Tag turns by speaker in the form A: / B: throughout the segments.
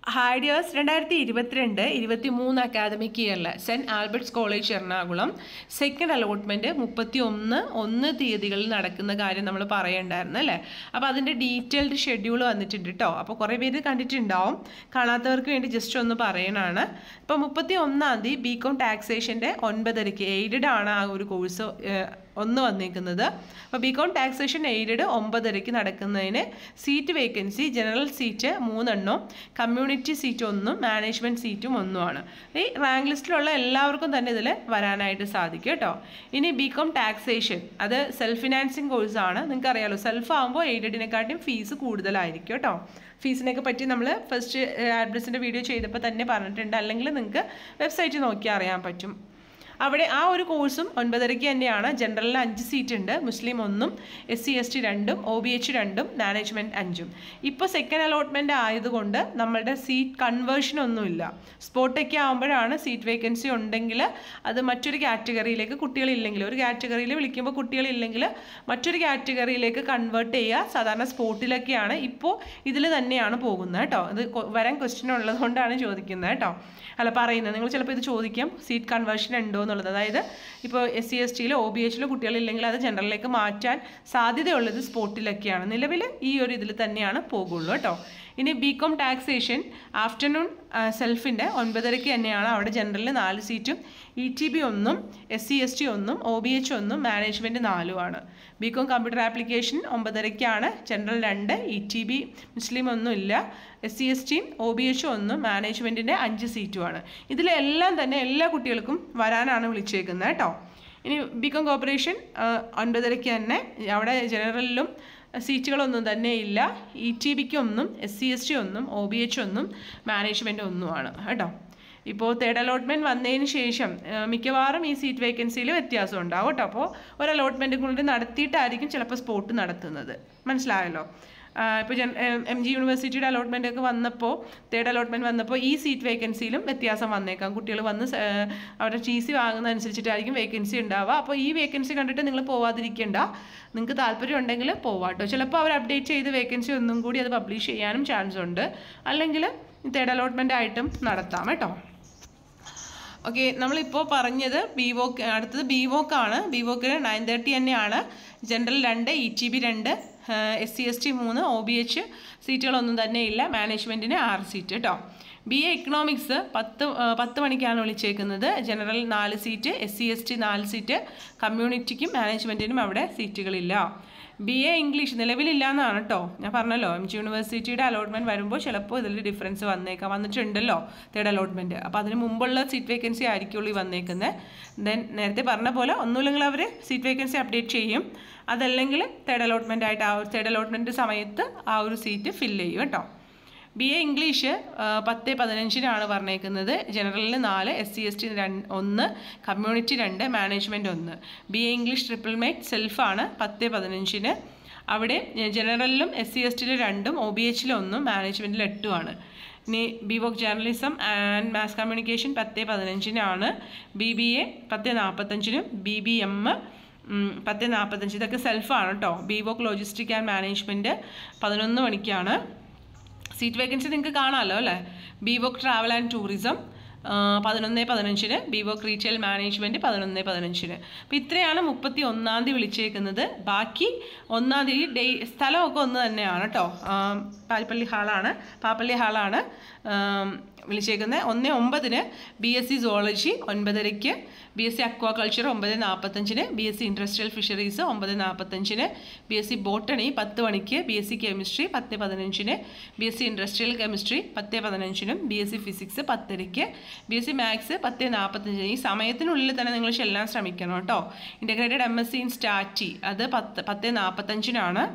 A: ഹാഡിയേഴ്സ് രണ്ടായിരത്തി ഇരുപത്തിരണ്ട് ഇരുപത്തി മൂന്ന് അക്കാദമിക് ഇയറിൽ saint Albert's college Ernakulam second allotment മുപ്പത്തി ഒന്ന് ഒന്ന് തീയതികളിൽ നടക്കുന്ന കാര്യം നമ്മൾ പറയണ്ടായിരുന്നു അല്ലേ അപ്പോൾ അതിൻ്റെ ഡീറ്റെയിൽഡ് ഷെഡ്യൂൾ വന്നിട്ടുണ്ട് കേട്ടോ അപ്പോൾ കുറേ പേര് കണ്ടിട്ടുണ്ടാവും കാണാത്തവർക്ക് വേണ്ടി ജസ്റ്റ് ഒന്ന് പറയണതാണ് ഇപ്പോൾ മുപ്പത്തി ഒന്നാം തീയതി ബി കോം ടാക്സേഷൻ്റെ ഒൻപതരയ്ക്ക് എയ്ഡഡ് ആണ് ആ ഒരു കോഴ്സ് ഒന്ന് വന്നേക്കുന്നത് അപ്പോൾ ബി കോം ടാക്സേഷൻ എയ്ഡഡ് ഒമ്പതരയ്ക്ക് നടക്കുന്നതിന് സീറ്റ് വേക്കൻസി ജനറൽ സീറ്റ് മൂന്നെണ്ണവും കമ്മ്യൂണിറ്റി സീറ്റ് ഒന്നും മാനേജ്മെൻറ്റ് സീറ്റും ഒന്നുമാണ് ഈ റാങ്ക് ലിസ്റ്റിലുള്ള എല്ലാവർക്കും തന്നെ ഇതിൽ വരാനായിട്ട് സാധിക്കും കേട്ടോ ഇനി ബി കോം ടാക്സേഷൻ അത് സെൽഫ് ഫിനാൻസിങ് കോഴ്സാണ് നിങ്ങൾക്ക് അറിയാലോ സെൽഫ് ആകുമ്പോൾ എയ്ഡഡിനെക്കാട്ടും ഫീസ് കൂടുതലായിരിക്കും കേട്ടോ ഫീസിനെയൊക്കെ പറ്റി നമ്മൾ ഫസ്റ്റ് അഡ്രസ്സിൻ്റെ വീഡിയോ ചെയ്തപ്പോൾ തന്നെ പറഞ്ഞിട്ടുണ്ട് അല്ലെങ്കിൽ നിങ്ങൾക്ക് വെബ്സൈറ്റ് നോക്കിയാൽ അറിയാൻ പറ്റും അവിടെ ആ ഒരു കോഴ്സും ഒൻപതരയ്ക്ക് തന്നെയാണ് ജനറലിന് അഞ്ച് സീറ്റ് ഉണ്ട് മുസ്ലിം ഒന്നും എസ് സി എസ് ടി രണ്ടും ഒ ബി എച്ച് രണ്ടും മാനേജ്മെൻറ്റ് അഞ്ചും ഇപ്പോൾ സെക്കൻഡ് അലോട്ട്മെൻറ്റ് ആയതുകൊണ്ട് നമ്മളുടെ സീറ്റ് കൺവേർഷൻ ഒന്നുമില്ല സ്പോട്ടൊക്കെ ആകുമ്പോഴാണ് സീറ്റ് വേക്കൻസി ഉണ്ടെങ്കിൽ അത് മറ്റൊരു കാറ്റഗറിയിലേക്ക് കുട്ടികളില്ലെങ്കിൽ ഒരു കാറ്റഗറിയിൽ വിളിക്കുമ്പോൾ കുട്ടികളില്ലെങ്കിൽ മറ്റൊരു കാറ്റഗറിയിലേക്ക് കൺവേർട്ട് ചെയ്യുക സാധാരണ സ്പോട്ടിലൊക്കെയാണ് ഇപ്പോൾ ഇതിൽ തന്നെയാണ് പോകുന്നത് കേട്ടോ ഇത് വരാൻ ക്വസ്റ്റ്യൻ ഉള്ളതുകൊണ്ടാണ് ചോദിക്കുന്നത് കേട്ടോ അല്ല പറയുന്നത് നിങ്ങൾ ചിലപ്പോൾ ഇത് ചോദിക്കാം സീറ്റ് കൺവേർഷൻ ഉണ്ടോ എന്നുള്ളത് അതായത് ഇപ്പോൾ എസ് സി എസ് ടിയിലോ ഒ ബി എച്ചിലോ കുട്ടികളില്ലെങ്കിൽ അത് ജനറലിലേക്ക് മാറ്റാൻ സാധ്യതയുള്ളത് സ്പോട്ടിലൊക്കെയാണ് നിലവിൽ ഈ ഒരു ഇതിൽ തന്നെയാണ് പോകുള്ളൂ കേട്ടോ ഇനി ബി കോം ടാക്സേഷൻ ആഫ്റ്റർനൂൺ സെൽഫിൻ്റെ ഒൻപതരയ്ക്ക് തന്നെയാണ് അവിടെ ജനറലിൽ നാല് സീറ്റും ഇ ടി ബി ഒന്നും എസ് സി എസ് ടി ഒന്നും ഒ ബി എച്ച് ഒന്നും മാനേജ്മെൻറ്റ് നാലുമാണ് ബി കോം കമ്പ്യൂട്ടർ ആപ്ലിക്കേഷൻ ഒമ്പതരയ്ക്കാണ് ജനറൽ രണ്ട് ഇ ടി ബി മുസ്ലിം ഒന്നുമില്ല എസ് സി എസ് ടിയും ഒ ബി എച്ചും ഒന്നും മാനേജ്മെൻറ്റിൻ്റെ അഞ്ച് സീറ്റുമാണ് ഇതിലെല്ലാം തന്നെ എല്ലാ കുട്ടികൾക്കും വരാനാണ് വിളിച്ചേക്കുന്നത് കേട്ടോ ഇനി ബി കോം കോർപ്പറേഷൻ ഒൻപതരയ്ക്ക് തന്നെ അവിടെ ജനറലിലും സീറ്റുകളൊന്നും തന്നെ ഇല്ല ഇ ടി ബിക്ക് ഒന്നും എസ് സി എസ് ടി ഒന്നും ഒ ബി എച്ച് ഒന്നും മാനേജ്മെൻറ്റ് ഒന്നുമാണ് കേട്ടോ ഇപ്പോൾ തേർഡ് അലോട്ട്മെൻറ്റ് വന്നതിന് ശേഷം മിക്കവാറും ഈ സീറ്റ് വേക്കൻസിയിൽ വ്യത്യാസം ഉണ്ടാവും കേട്ടോ അപ്പോൾ ഒരു അലോട്ട്മെൻറ്റ് കൂടി നടത്തിയിട്ടായിരിക്കും ചിലപ്പോൾ സ്പോട്ട് നടത്തുന്നത് മനസ്സിലായല്ലോ ഇപ്പോൾ ജൻ എം ജി യൂണിവേഴ്സിറ്റിയുടെ അലോട്ട്മെൻ്റ് ഒക്കെ വന്നപ്പോൾ തേർഡ് അലോട്ട്മെൻറ്റ് വന്നപ്പോൾ ഈ സീറ്റ് വേക്കൻസിയിലും വ്യത്യാസം വന്നേക്കാം കുട്ടികൾ വന്ന് അവരുടെ ടി സി വാങ്ങുന്ന അനുസരിച്ചിട്ടായിരിക്കും വേക്കൻസി ഉണ്ടാവുക അപ്പോൾ ഈ വേക്കൻസി കണ്ടിട്ട് നിങ്ങൾ പോവാതിരിക്കേണ്ട നിങ്ങൾക്ക് താല്പര്യം ഉണ്ടെങ്കിൽ പോവാട്ടോ ചിലപ്പോൾ അവർ അപ്ഡേറ്റ് ചെയ്ത് വേക്കൻസി ഒന്നും കൂടി അത് പബ്ലിഷ് ചെയ്യാനും ചാൻസ് ഉണ്ട് അല്ലെങ്കിൽ തേർഡ് അലോട്ട്മെൻ്റ് ആയിട്ടും നടത്താം കേട്ടോ ഓക്കെ നമ്മളിപ്പോൾ പറഞ്ഞത് ബി വോക്ക് അടുത്തത് ബി വോക്കാണ് ബി വോക്കിന് നയൻ തേർട്ടി തന്നെയാണ് ജനറൽ രണ്ട് ഇ ടി ബി രണ്ട് എസ് സി എസ് ടി മൂന്ന് ഒ ബി എച്ച് സീറ്റുകളൊന്നും തന്നെ ഇല്ല മാനേജ്മെൻറ്റിന് ആറ് സീറ്റ് കേട്ടോ ബി എ എക്കണോമിക്സ് പത്ത് പത്ത് മണിക്കാണ് വിളിച്ചേക്കുന്നത് ജനറൽ നാല് seat S C S T നാല് സീറ്റ് കമ്മ്യൂണിറ്റിക്കും മാനേജ്മെൻറ്റിനും അവിടെ സീറ്റുകളില്ല ബി എ ഇംഗ്ലീഷ് നിലവിലില്ല എന്നാണ് കേട്ടോ ഞാൻ പറഞ്ഞല്ലോ എം ജി യൂണിവേഴ്സിറ്റിയുടെ അലോട്ട്മെൻറ്റ് വരുമ്പോൾ ചിലപ്പോൾ ഇതിൽ ഡിഫറൻസ് വന്നേക്കാം വന്നിട്ടുണ്ടല്ലോ തേർഡ് അലോട്ട്മെൻറ്റ് അപ്പോൾ അതിന് മുമ്പുള്ള സീറ്റ് വേക്കൻസി ആയിരിക്കുള്ളൂ ഈ വന്നേക്കുന്നത് ദെൻ നേരത്തെ പറഞ്ഞ പോലെ ഒന്നുമില്ലെങ്കിൽ അവർ സീറ്റ് വേക്കൻസി അപ്ഡേറ്റ് ചെയ്യും അതല്ലെങ്കിൽ തേർഡ് അലോട്ട്മെൻ്റ് ആയിട്ട് ആ ഒരു തേർഡ് അലോട്ട്മെൻറ്റ് സമയത്ത് ആ ഒരു സീറ്റ് ഫില്ല് ചെയ്യും കേട്ടോ ബി എ ഇംഗ്ലീഷ് പത്ത് പതിനഞ്ചിനാണ് പറഞ്ഞേക്കുന്നത് ജനറലിന് നാല് എസ് സി എസ് ടി രണ്ട് ഒന്ന് കമ്മ്യൂണിറ്റി രണ്ട് മാനേജ്മെൻറ്റ് ഒന്ന് B A English triple main സെൽഫാണ് പത്ത് പതിനഞ്ചിന് അവിടെ ജനറലിലും എസ് സി എസ് ടിയിൽ രണ്ടും ഒ ബി എച്ചിലും ഒന്നും മാനേജ്മെൻറ്റിൽ എട്ടുമാണ് ഇനി B voc journalism and mass communication പത്ത് പതിനഞ്ചിനാണ് ബി ബി എ പത്ത് നാൽപ്പത്തഞ്ചിനും ബി ബി എം പത്ത് നാൽപ്പത്തഞ്ച് ഇതൊക്കെ സെൽഫാണ് കേട്ടോ B voc logistic and management പതിനൊന്ന് മണിക്കാണ് സീറ്റ് വേക്കൻസി നിങ്ങൾക്ക് കാണാമല്ലോ അല്ലേ B voc travel and tourism പതിനൊന്ന് പതിനഞ്ചിന് ബി വോക്ക് റീറ്റെയിൽ മാനേജ്മെൻറ്റ് പതിനൊന്ന് പതിനഞ്ചിന് അപ്പോൾ ഇത്രയാണ് മുപ്പത്തി ഒന്നാം തീയതി വിളിച്ചേക്കുന്നത് ബാക്കി ഒന്നാം തീയതി ഡേ സ്ഥലമൊക്കെ ഒന്ന് തന്നെയാണ് കേട്ടോ പാൽപ്പള്ളി ഹാളാണ് പാപ്പള്ളി ഹാളാണ് വിളിച്ചേക്കുന്നത് ഒന്ന് ഒമ്പതിന് ബി എസ് സി സുവോളജി ഒൻപതരയ്ക്ക് ബി എസ് സി അക്വാകൾച്ചർ ഒമ്പത് നാൽപ്പത്തഞ്ചിന് B S C industrial fisheries ഒമ്പത് നാൽപ്പത്തഞ്ചിന് ബി എസ് സി ബോട്ടണി പത്ത് മണിക്ക് ബി എസ് സി കെമിസ്ട്രി പത്ത് പതിനഞ്ചിന് B S C industrial chemistry പത്ത് പതിനഞ്ചിനും ബി എസ് സി ഫിസിക്സ് പത്തരയ്ക്ക് ബി എസ് സി മാത്സ് പത്ത് നാൽപ്പത്തഞ്ചിന് ഈ സമയത്തിനുള്ളിൽ തന്നെ നിങ്ങൾ ചെല്ലാൻ ശ്രമിക്കണം കേട്ടോ integrated M S C in സ്റ്റാറ്റി അത് പത്ത് പത്ത് നാൽപ്പത്തഞ്ചിനാണ്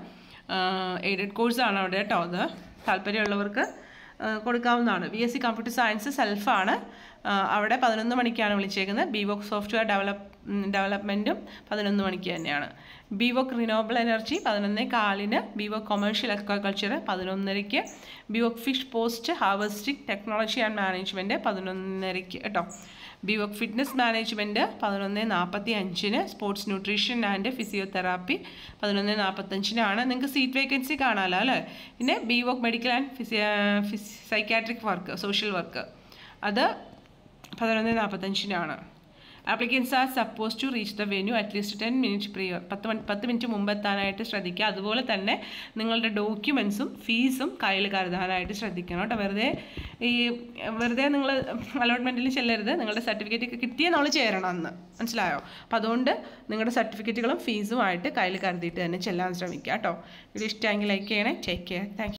A: എയ്ഡഡ് കോഴ്സാണ് അവിടെ കേട്ടോ അത് താല്പര്യമുള്ളവർക്ക് കൊടുക്കാവുന്നതാണ് B S C computer science സെൽഫാണ് അവിടെ പതിനൊന്ന് മണിക്കാണ് വിളിച്ചേക്കുന്നത് ബി വോക്ക് സോഫ്റ്റ്വെയർ ഡെവലപ്പ് ഡെവലപ്മെൻറ്റും പതിനൊന്ന് മണിക്ക് തന്നെയാണ് ബിവോക് റിനോവബിൾ എനർജി പതിനൊന്ന് കാലിന് ബിവോക് കൊമേഴ്ഷ്യൽ അക്വാകൾച്ചർ പതിനൊന്നരയ്ക്ക് B voc fish post harvesting technology and management പതിനൊന്നരയ്ക്ക് കേട്ടോ ബിവോക് ഫിറ്റ്നസ് മാനേജ്മെൻറ്റ് പതിനൊന്ന് നാൽപ്പത്തി അഞ്ചിന് സ്പോർട്സ് ന്യൂട്രീഷൻ ആൻഡ് ഫിസിയോതെറാപ്പി പതിനൊന്ന് നാൽപ്പത്തഞ്ചിനാണ് നിങ്ങൾക്ക് സീറ്റ് വേക്കൻസി കാണാമല്ലോ അല്ലേ പിന്നെ ബിവോക് മെഡിക്കൽ ആൻഡ് ഫിസിയ സൈക്കാട്രിക് വർക്ക് സോഷ്യൽ വർക്ക് അത് പതിനൊന്ന് നാൽപ്പത്തഞ്ചിനാണ് applicants are suppose to reach the venue at least ten minute prior പത്ത് മണി പത്ത് മിനിറ്റ് മുമ്പ് എത്താനായിട്ട് ശ്രദ്ധിക്കുക അതുപോലെ തന്നെ നിങ്ങളുടെ ഡോക്യുമെൻസും ഫീസും കയ്യിൽ കരുതാനായിട്ട് ശ്രദ്ധിക്കണം കേട്ടോ വെറുതെ ഈ വെറുതെ നിങ്ങൾ അലോട്ട്മെൻറ്റിൽ ചെല്ലരുത് നിങ്ങളുടെ സർട്ടിഫിക്കറ്റ് കിട്ടിയ നമ്മൾ ചേരണം അന്ന് മനസ്സിലായോ അപ്പോൾ അതുകൊണ്ട് നിങ്ങളുടെ സർട്ടിഫിക്കറ്റുകളും ഫീസുമായിട്ട് കയ്യിൽ കരുതിയിട്ട് തന്നെ ചെല്ലാൻ ശ്രമിക്കുക കേട്ടോ ഇത് ഇഷ്ടമെങ്കിൽ ലൈക്ക് ചെയ്യണേ ടേക്ക് കെയർ താങ്ക്